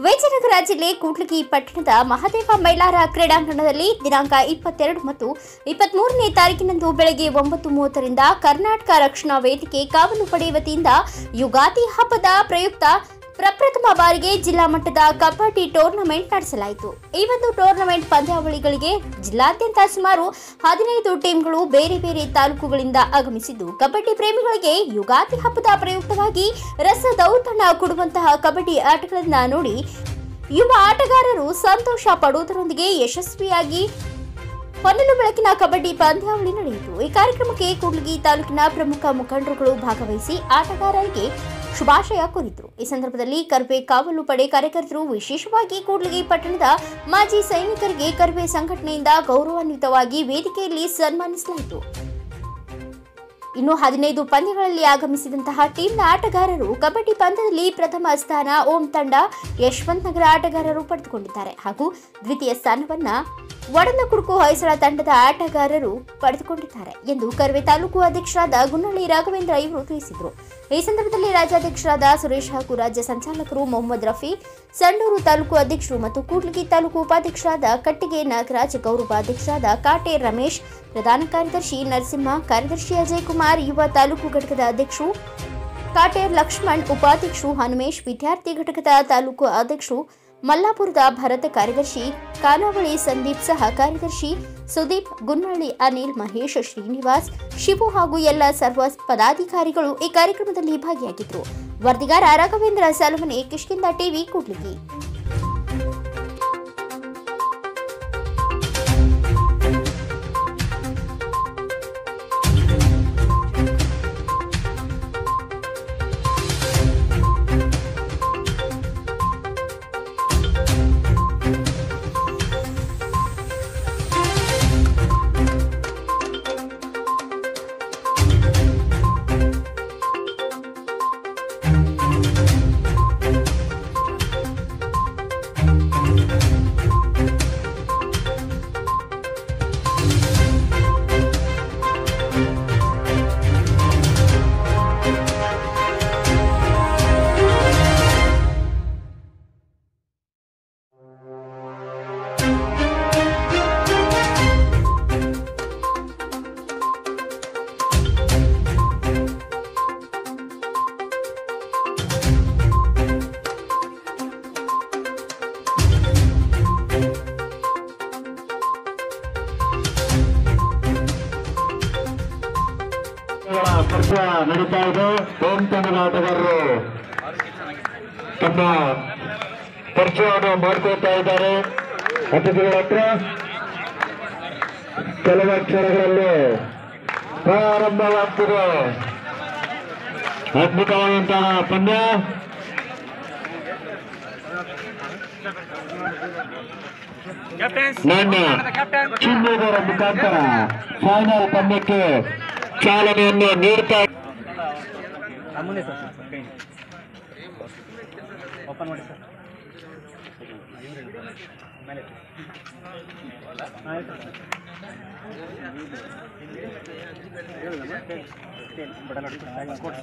ವಿಜಯನಗರ ಜಿಲ್ಲೆ ಕೂಡ್ಲಿಗಿ ಪಟ್ಟಣದ ಮಹದೇವ ಮೈಲಾರ ಕ್ರೀಡಾಂಗಣದಲ್ಲಿ ದಿನಾಂಕ ಇಪ್ಪತ್ತೆರಡು ಮತ್ತು ಇಪ್ಪತ್ಮೂರನೇ ತಾರೀಕಿನಂದು ಬೆಳಗ್ಗೆ ಒಂಬತ್ತು ಮೂವತ್ತರಿಂದ ಕರ್ನಾಟಕ ರಕ್ಷಣಾ ವೇದಿಕೆ ಕಾವಲು ಪಡೆ ವತಿಯಿಂದ ಯುಗಾದಿ ಹಬ್ಬದ ಪ್ರಯುಕ್ತ ಪ್ರಪ್ರಥಮ ಬಾರಿಗೆ ಜಿಲ್ಲಾ ಮಟ್ಟದ ಕಬಡ್ಡಿ ಟೂರ್ನಮೆಂಟ್ ನಡೆಸಲಾಯಿತು ಈ ಒಂದು ಟೂರ್ನಮೆಂಟ್ ಪಂದ್ಯಾವಳಿಗಳಿಗೆ ಜಿಲ್ಲಾದ್ಯಂತ ಸುಮಾರು ಹದಿನೈದು ಟೀಮ್ಗಳು ಬೇರೆ ಬೇರೆ ತಾಲೂಕುಗಳಿಂದ ಆಗಮಿಸಿದ್ದು ಕಬಡ್ಡಿ ಪ್ರೇಮಿಗಳಿಗೆ ಯುಗಾದಿ ಹಬ್ಬದ ಪ್ರಯುಕ್ತವಾಗಿ ರಸದೌತಣ ಕೊಡುವಂತಹ ಕಬಡ್ಡಿ ಆಟಗಳನ್ನು ನೋಡಿ ಯುವ ಆಟಗಾರರು ಸಂತೋಷ ಪಡುವುದರೊಂದಿಗೆ ಯಶಸ್ವಿಯಾಗಿ ಹೊನ್ನಲು ಬೆಳಕಿನ ಕಬಡ್ಡಿ ಪಂದ್ಯಾವಳಿ ನಡೆಯಿತು ಈ ಕಾರ್ಯಕ್ರಮಕ್ಕೆ ಕೂಡ್ಲಿಗಿ ತಾಲೂಕಿನ ಪ್ರಮುಖ ಮುಖಂಡರುಗಳು ಭಾಗವಹಿಸಿ ಆಟಗಾರರಿಗೆ ಶುಭಾಶಯ ಕೋರಿದ್ರು ಈ ಸಂದರ್ಭದಲ್ಲಿ ಕರ್ವೆ ಕಾವಲು ಪಡೆ ಕಾರ್ಯಕರ್ತರು ವಿಶೇಷವಾಗಿ ಕೂಡ್ಲಿಗಿ ಪಟ್ಟಣದ ಮಾಜಿ ಸೈನಿಕರಿಗೆ ಕರ್ವೆ ಸಂಘಟನೆಯಿಂದ ಗೌರವಾನ್ವಿತವಾಗಿ ವೇದಿಕೆಯಲ್ಲಿ ಸನ್ಮಾನಿಸಲಾಯಿತು ಇನ್ನು ಹದಿನೈದು ಪಂದ್ಯಗಳಲ್ಲಿ ಆಗಮಿಸಿದಂತಹ ಟೀಮ್ನ ಆಟಗಾರರು ಕಬಡ್ಡಿ ಪಂದ್ಯದಲ್ಲಿ ಪ್ರಥಮ ಸ್ಥಾನ ಓಂ ತಂಡ ಯಶವಂತ್ ನಗರ ಆಟಗಾರರು ಪಡೆದುಕೊಂಡಿದ್ದಾರೆ ಹಾಗೂ ದ್ವಿತೀಯ ಸ್ಥಾನವನ್ನ ವಡನಕುಡುಕು ಹೊಯ್ಸಳ ತಂಡದ ಆಟಗಾರರು ಪಡೆದುಕೊಂಡಿದ್ದಾರೆ ಎಂದು ಕರ್ವೆ ತಾಲೂಕು ಅಧ್ಯಕ್ಷರಾದ ಗುನ್ನಳ್ಳಿ ರಾಘವೇಂದ್ರ ಇವರು ತಿಳಿಸಿದರು ಈ ಸಂದರ್ಭದಲ್ಲಿ ರಾಜ್ಯಾಧ್ಯಕ್ಷರಾದ ಸುರೇಶ್ ಹಾಗೂ ರಾಜ್ಯ ಸಂಚಾಲಕರು ಮೊಹಮ್ಮದ್ ರಫಿ ಸಂಡೂರು ತಾಲೂಕು ಅಧ್ಯಕ್ಷರು ಮತ್ತು ಕೂಡ್ಲಿಗಿ ತಾಲೂಕು ಉಪಾಧ್ಯಕ್ಷರಾದ ಕಟ್ಟಿಗೆ ನಾಗರಾಜ್ ಗೌರವಾಧ್ಯಕ್ಷರಾದ ಕಾಟೆ ರಮೇಶ್ ಪ್ರಧಾನ ಕಾರ್ಯದರ್ಶಿ ನರಸಿಂಹ ಕಾರ್ಯದರ್ಶಿ ಅಜಯ್ ಕುಮಾರ್ ಯುವ ತಾಲೂಕು ಘಟಕದ ಅಧ್ಯಕ್ಷರು ಕಾಟೇರ್ ಲಕ್ಷ್ಮಣ್ ಉಪಾಧ್ಯಕ್ಷರು ಹನುಮೇಶ್ ವಿದ್ಯಾರ್ಥಿ ಘಟಕದ ತಾಲೂಕು ಅಧ್ಯಕ್ಷರು ಮಲ್ಲಾಪುರದ ಭರತ ಕಾರ್ಯದರ್ಶಿ ಖಾನಾವಳಿ ಸಂದೀಪ್ ಸಹ ಕಾರ್ಯದರ್ಶಿ ಸುದೀಪ್ ಗುನ್ನಳ್ಳಿ ಅನಿಲ್ ಮಹೇಶ್ ಶ್ರೀನಿವಾಸ್ ಶಿವು ಹಾಗೂ ಎಲ್ಲ ಸರ್ವ ಪದಾಧಿಕಾರಿಗಳು ಈ ಕಾರ್ಯಕ್ರಮದಲ್ಲಿ ಭಾಗಿಯಾಗಿದ್ದರು ವರದಿಗಾರ ರಾಘವೇಂದ್ರ ಸಲವನೆ ಕಿಷ್ಕಿಂದ ಟಿವಿ ಕೂಡ್ಲಿಗಿ ಸ್ಪರ್ಧ ನಡೀತಾ ಇದೆ ಹೋಮ್ ತಂಡದ ಆಟಗಾರರು ತಮ್ಮ ಪರಿಚಯವನ್ನು ಮಾಡ್ಕೊಳ್ತಾ ಇದ್ದಾರೆ ಅತಿಥಿಗಳ ಹತ್ರ ಕೆಲವು ಕ್ಷಣಗಳಲ್ಲಿ ಪ್ರಾರಂಭವಾಗ್ತಿದೆ ಅದ್ಭುತವಾದಂತಹ ಪಂದ್ಯ ನನ್ನ ಚಿನ್ನದರ ಮುಖಾಂತರ ಫೈನಲ್ ಪಂದ್ಯಕ್ಕೆ ಚಾಲನೆಯನ್ನು ನೀಡ್ತಾ ಮುಂದೆ ಸರ್ ಸರ್ ಕೈ ಓಪನ್ ಮಾಡಿ ಸರ್ ಮೇಲೆ ಆಯ್ತು ಸರ್ ಬಡ ನೋಡಿ ಕೊಟ್ಟು